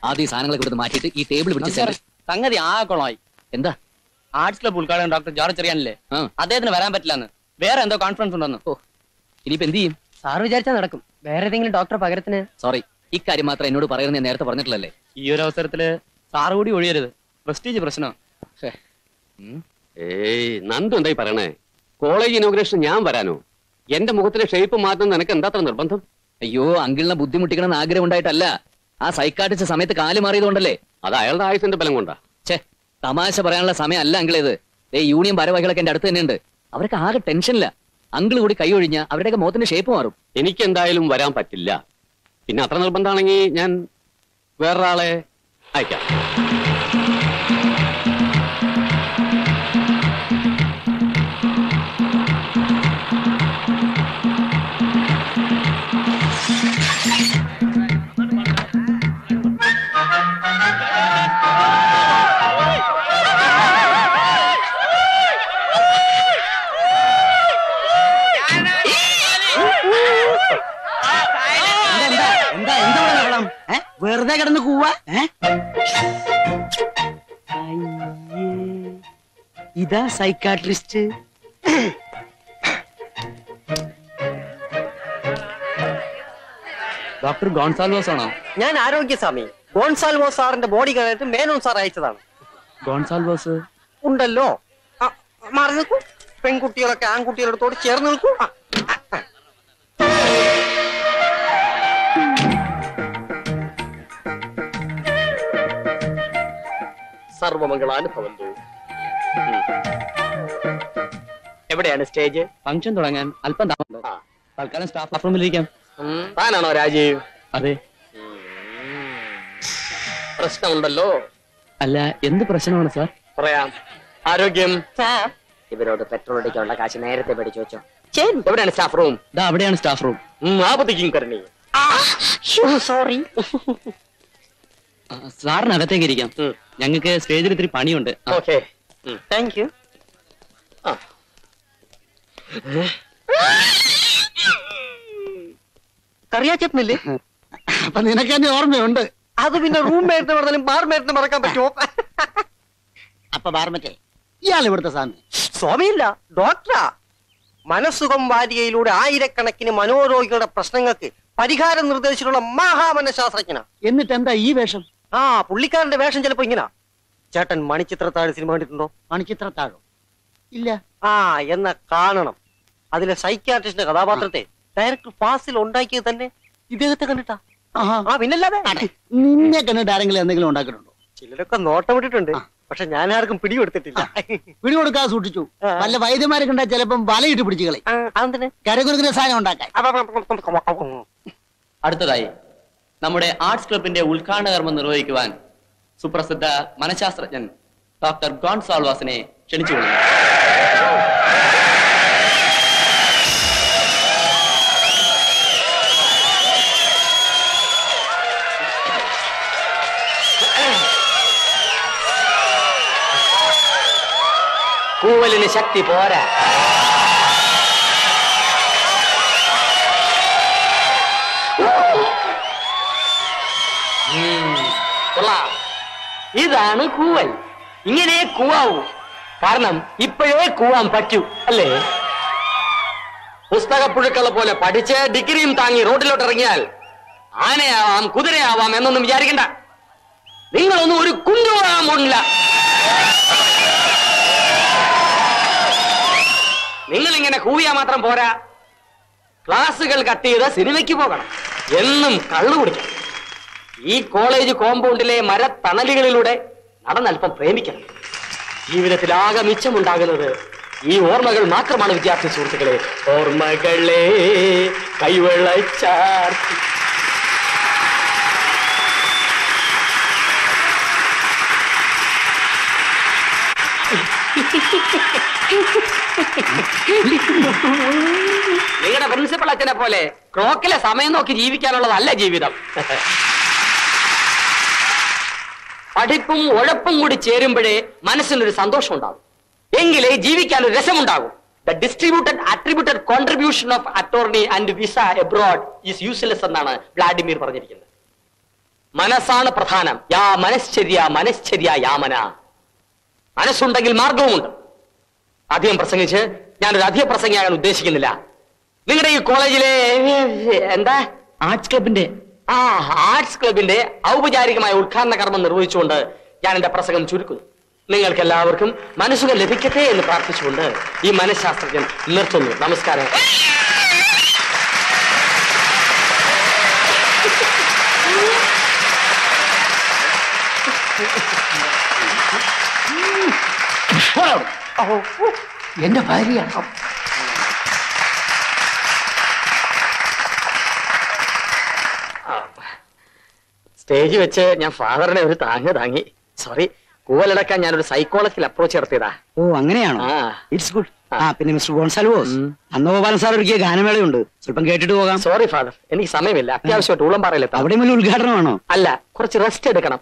ആദ്യം ഈ സാധനങ്ങളൊക്കെ ഇവിടുന്ന് മാറ്റിയിട്ട് ഈ ടേബിൾ പിടിച്ച് നമസ്കാരം. സംഗതി ആ കുളമായി എന്താ ആർട്സ് ക്ലബ് ഉദ്ഘാടകൻ ഡോക്ടർ ജോർജ് ചെറിയാനല്ലേ ആ. അദ്ദേഹത്തിന് വരാൻ പറ്റില്ലെന്ന് വേറെ എന്തോ കോൺഫറൻസ് ഉണ്ടെന്ന് ഓ ഇനിയിപ്പോ എന്ത് ചെയ്യും സാർ വിചാരിച്ചാൽ നടക്കും വേറെ ഏതെങ്കിലും ഡോക്ടർ പകരത്തിന് സോറി ഇക്കാര്യം മാത്രം എന്നോട് പറയുന്നത് ഞാൻ നേരത്തെ പറഞ്ഞിട്ടില്ലല്ലേ ഈ ഒരു അവസരത്തില് സാറ് കൂടി ഒഴിയരുത് പ്രസ്റ്റീജ് പ്രശ്നം ഛേ. ഉം. ഏയ് നന്ദു എന്തായി പറയണേ കോളേജ് ഇനോഗ്രേഷൻ ഞാൻ വരാനോ എന്റെ മുഖത്തിലെ ഷേപ്പ് മാറ്റുന്ന നിനക്ക് എന്താ അത്ര നിർബന്ധം അയ്യോ അങ്കിളിനെ ബുദ്ധിമുട്ടിക്കണമെന്ന് ആഗ്രഹം ഉണ്ടായിട്ടല്ല ആ സൈക്കാട്ടിച്ച സമയത്ത് കാല് മാറിയതുകൊണ്ടല്ലേ അത് അയാളുടെ ആയുസിന്റെ ബലം കൊണ്ടാ ഛേ തമാശ പറയാനുള്ള സമയം അല്ല അങ്കിളേത് ഏ യൂണിയൻ ഭാരവാഹികളൊക്കെ എന്റെ അടുത്ത് തന്നെയുണ്ട് അവരൊക്കെ ആകെ ടെൻഷനില്ല അങ്കിൾ കൂടി കൈ ഒഴിഞ്ഞ അവരുടെയൊക്കെ മുഖത്തിന്റെ ഷേപ്പ് മാറും എനിക്ക് എന്തായാലും വരാൻ പറ്റില്ല പിന്നെ അത്ര നിർബന്ധമാണെങ്കിൽ ഞാൻ വേറൊരാളെ അയക്കാം എന്താ എന്താ എന്താ ഇവിടെ ബഹളം? ഏ? വെറുതെ കിടന്ന് കൂവാ ഏ? അയ്യേ. ഇതാ സൈക്കാട്രിസ്റ്റ് ഡോക്ടർ ഗോൺസാൽവോസ് ആണോ ഞാൻ ആരോഗ്യസ്വാമി ഗോൺസാൽവോ സാറിന്റെ ബോഡി കഴിഞ്ഞിട്ട് മേനോൻ സാർ അയച്ചതാണ് ഗോൺസാൽവോസ് ഉണ്ടല്ലോ ആ, മാറി നിൽക്കൂ പെൺകുട്ടികളൊക്കെ ആൺകുട്ടികളോട് ചേർന്ന് നിൽക്കൂ ആ, ആ, ആ. സർവമംഗളാനുഭവന്തു എവിടെയാണ് സ്റ്റേജ് ഫംഗ്ഷൻ തുടങ്ങാൻ അല്പം താമസം ആ. തൽക്കാലം സ്റ്റാഫ് റൂമിലിരിക്കാം താനാണോ രാജീവ് അതെ പ്രശ്നമുണ്ടല്ലോ അല്ല എന്ത് പ്രശ്നമാണ് സാർ പറയാം ആരോഗ്യം ഇവരോട് പെട്രോൾ അടിക്കാനുള്ള കാശ് നേരത്തെ പഠിച്ചു വെച്ചോ ശരി എവിടെയാണ് സ്റ്റാഫ് റൂം ഇതാ അവിടെയാണ് സ്റ്റാഫ് റൂം ആപത്തിക്കും കരണി സോറി സാറിനകത്തേക്ക് ഇരിക്കാം ഞങ്ങൾക്ക് സ്റ്റേജിൽ ഇത്തിരി പണിയുണ്ട് ആ. ഓക്കെ താങ്ക് യു കറിയാച്ചേട്ടനില്ലേ അപ്പൊ നിനക്ക് എന്നെ ഓർമ്മയുണ്ട് അത് പിന്നെ റൂം മേറ്റിന് പറഞ്ഞാലും ബാർ മേറ്റിന് മറക്കാൻ പറ്റുമോ അപ്പൊ ബാർമറ്റേ ഇയാൾ ഇവിടുത്തെ സ്വാമി സ്വാമിയില്ല ഡോക്ടറാ മനസ്സുഖം വാരികയിലൂടെ ആയിരക്കണക്കിന് മനോരോഗികളുടെ പ്രശ്നങ്ങൾക്ക് പരിഹാരം നിർദ്ദേശിച്ചിട്ടുള്ള മഹാമനശാസ്ത്രജ്ഞനാ എന്നിട്ട് എന്താ ഈ വേഷം ആ പുള്ളിക്കാരന്റെ വേഷം ചിലപ്പോ ഇങ്ങനെ ചേട്ടൻ മണിച്ചിത്രത്താഴ് സിനിമ കണ്ടിട്ടുണ്ടോ മണിച്ചിത്ര താഴോ ഇല്ല ആ എന്ന കാണണം അതിലെ സൈക്യാട്രിസ്റ്റിന്റെ കഥാപാത്രത്തെ ഡയറക്ടർ ഫാസിൽ ഉണ്ടാക്കിയത് തന്നെ ഇദ്ദേഹത്തെ കണ്ടിട്ടാ ആഹാ. ആ പിന്നല്ലാതെ നിന്നെ കണ്ടിട്ട് ആരെങ്കിലും എന്തെങ്കിലും ഉണ്ടാക്കിയിട്ടുണ്ടോ ചിലരൊക്കെ നോട്ടം വിട്ടിട്ടുണ്ട് പക്ഷെ ഞാൻ ആർക്കും പിടികൊടുത്തിട്ടില്ല പിടികൊടുക്കാതെ സൂക്ഷിച്ചു ആ. വല്ല വൈദ്യന്മാരെ കണ്ടാൽ ചിലപ്പം വലയിട്ട് പിടിച്ചു കളി ആ, അതെന്തിന്? കരകുരുക്കുന്ന സാധനം ഉണ്ടാക്കാൻ അടുത്തതായി നമ്മുടെ ആർട്സ് ക്ലബിന്റെ ഉദ്ഘാടന കർമ്മം നിർവഹിക്കുവാൻ സുപ്രസിദ്ധ മനഃശാസ്ത്രജ്ഞൻ ഡോക്ടർ ഗോൺസാൾവാസിനെ ക്ഷണിച്ചുകൊള്ളുന്നു കൂവലിന് ശക്തി പോരാ ഉം, കൊള്ളാം. ഇതാണ് കൂവൽ ഇങ്ങനെ കൂവാവൂ കാരണം ഇപ്പോഴേ കൂവാൻ പറ്റൂ അല്ലേ പുസ്തകപ്പുഴുക്കളെ പോലെ പഠിച്ച് ഡിഗ്രിയും താങ്ങി റോഡിലോട്ട് ഇറങ്ങിയാൽ ആനയാവാം കുതിരയാവാം എന്നൊന്നും വിചാരിക്കണ്ട നിങ്ങളൊന്നും ഒരു കുഞ്ഞുവാകാൻ പോണില്ല നിങ്ങൾ ഇങ്ങനെ കൂവിയാ മാത്രം പോരാ ക്ലാസുകൾ കട്ട് ചെയ്ത് സിനിമയ്ക്ക് പോകണം എന്നും കള്ളു കുടിക്കണം ഈ കോളേജ് കോമ്പൗണ്ടിലെ മരത്തണലുകളിലൂടെ നടന്നല്പം പ്രേമിക്കണം ജീവിതത്തിൽ ആകെ മിച്ചമുണ്ടാകുന്നത് ഈ ഓർമ്മകൾ മാത്രമാണ് വിദ്യാർത്ഥി സുഹൃത്തുക്കളെ ഓർമ്മകളെ കൈവെള്ളച്ചാർത്തി നിങ്ങളുടെ പ്രിൻസിപ്പൾ അച്ഛനെ പോലെ ക്ലോക്കിലെ സമയം നോക്കി ജീവിക്കാനുള്ളതല്ല ജീവിതം പഠിപ്പും ഉഴപ്പും കൂടി ചേരുമ്പോഴേ മനസ്സിനൊരു സന്തോഷം ഉണ്ടാകും എങ്കിലേ ജീവിക്കാൻ ഒരു രസമുണ്ടാകും the distributed attributed contribution of attorney and visa abroad is useless എന്നാണ് വ്ളാഡിമിർ പറഞ്ഞിരിക്കുന്നത് മനസ്സാണ് പ്രധാനം യാ മനശ്ചര്യ മനശ്ചര്യ യാമന മനസ്സുണ്ടെങ്കിൽ മാർഗവുമുണ്ട് അധികം പ്രസംഗിച്ച് ഞാനൊരു അധിക പ്രസംഗിയാകാൻ ഉദ്ദേശിക്കുന്നില്ല നിങ്ങളുടെ ഈ കോളേജിലെ എന്താ ആർട്സ് ക്ലബിന്റെ ആ ആർട്സ് ക്ലബിന്റെ ഔപചാരികമായ ഉദ്ഘാടന കർമ്മം നിർവഹിച്ചുകൊണ്ട് ഞാൻ എന്റെ പ്രസംഗം ചുരുക്കുന്നു നിങ്ങൾക്ക് എല്ലാവർക്കും മനസ്സുകൾ ലഭിക്കട്ടെ എന്ന് പ്രാർത്ഥിച്ചുകൊണ്ട് ഈ മനഃശാസ്ത്രജ്ഞൻ നിർത്തുന്നു നമസ്കാരം എന്റെ ഭാര്യ സ്റ്റേജ് വെച്ച് ഞാൻ ഫാദറിനെ ഒരു താങ്ങ് താങ്ങി സോറി കൂവലടക്കാൻ ഞാനൊരു സൈക്കോളജിക്കൽ അപ്രോച്ച് നടത്തിയതാ ഓ അങ്ങനെയാണോ ആ. ഇറ്റ്സ് ഗുഡ് ആ പിന്നെ മിസ്റ്റർ ഗോൺസാൽവോസ് നന്ദഗോപാലൻ സാർ ഒരുക്കിയ ഗാനമേളയുണ്ട് സ്വല്പം കേട്ടിട്ട് പോകാം സോറി ഫാദർ എനിക്ക് സമയമില്ല അത്യാവശ്യമായിട്ട് ഉള്ളം പറയലെത്താം അവിടെയും വലിയ ഉദ്ഘാടനമാണോ അല്ല കുറച്ച് റെസ്റ്റ് എടുക്കണം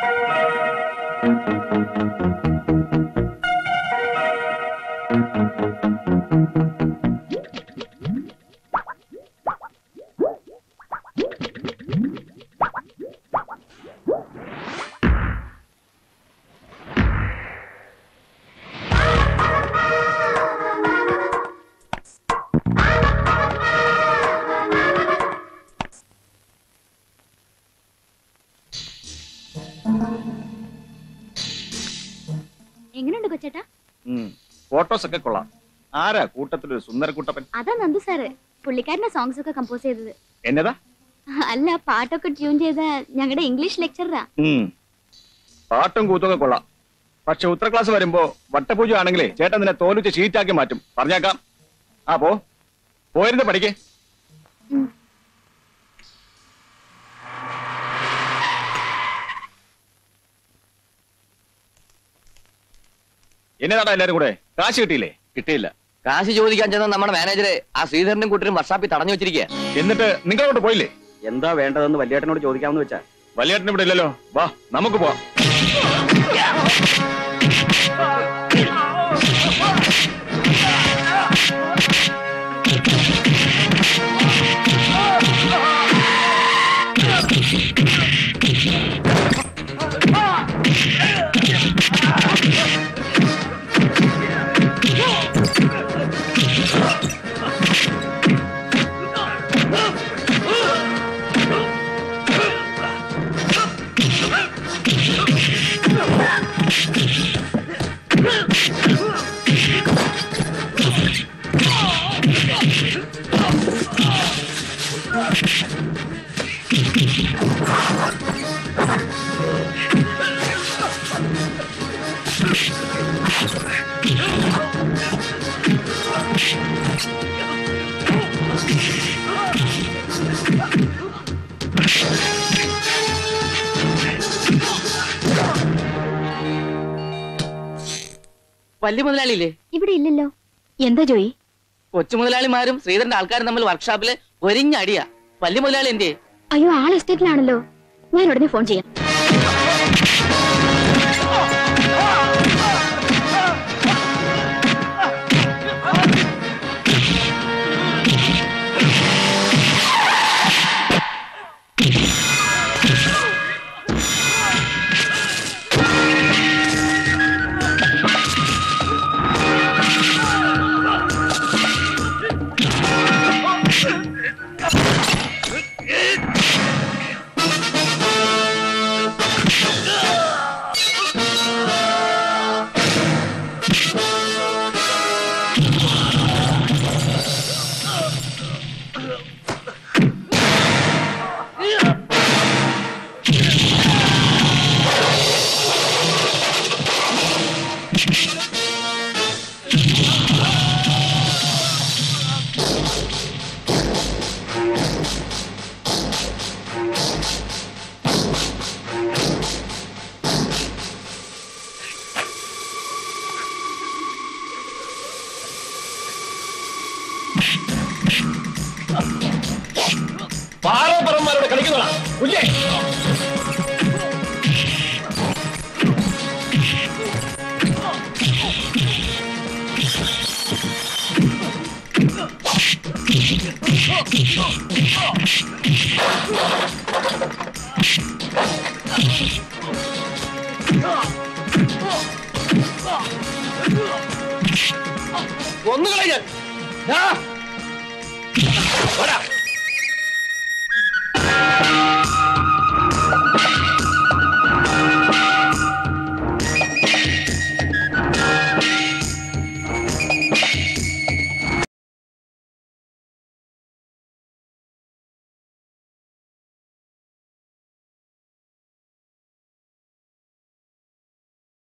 എങ്ങനെയുണ്ട് കൊച്ചേട്ടാ ഫോട്ടോസ് ഒക്കെ കൊള്ളാം ആരാ കൂട്ടത്തിലൊരു സുന്ദരക്കുട്ടപ്പൻ അതാ നന്ദു സാറ് പുള്ളിക്കാരന്റെ സോങ്സ് ഒക്കെ കമ്പോസ് ചെയ്തത് എന്നതാ അല്ല പാട്ടൊക്കെ ട്യൂൺ ചെയ്ത ഞങ്ങളുടെ ഇംഗ്ലീഷ് ലെക്ചറാ ഉം. പാട്ടും കൂത്തൊക്കെ കൊള്ളാം പക്ഷെ ഉത്തര ക്ലാസ് വരുമ്പോ വട്ടപൂജ ആണെങ്കിലേ ചേട്ടൻ നിന്നെ തോലിച്ച് ഷീറ്റാക്കി മാറ്റും പറഞ്ഞേക്കാം ആ പോ പോയിരുന്ന് പഠിക്കേ എന്നതാടാ എല്ലാരും കൂടെ കാശ് കിട്ടിയില്ലേ കിട്ടിയില്ല കാശ് ചോദിക്കാൻ ചെന്ന നമ്മുടെ മാനേജറെ ആ ശ്രീധരനും കൂട്ടരും വർഷാപ്പിൽ തടഞ്ഞു വെച്ചിരിക്കുക എന്നിട്ട് നിങ്ങളോട്ട് പോയില്ലേ എന്താ വേണ്ടതെന്ന് വലിയേട്ടനോട് ചോദിക്കാമെന്ന് വെച്ചാ വലിയേട്ടൻ ഇവിടെ ഇല്ലല്ലോ വാ നമുക്ക് പോവാം വലിയ മുതലാളിയില്ലേ ഇവിടെ ഇല്ലല്ലോ എന്താ ജോയി കൊച്ചു മുതലാളിമാരും ശ്രീധരന്റെ ആൾക്കാരും തമ്മിൽ വർക്ക്ഷോപ്പില് ഒരിഞ്ഞടിയാ വലിയ മുതലാളി എന്തേ അയ്യോ ആൾ എസ്റ്റേറ്റിലാണല്ലോ ഞാൻ ഉടനെ ഫോൺ ചെയ്യാം പാറപ്പറന്മാരോട് കളിക്കുന്നതാ കുഞ്ഞേ ഒന്നുകളെ ഞാൻ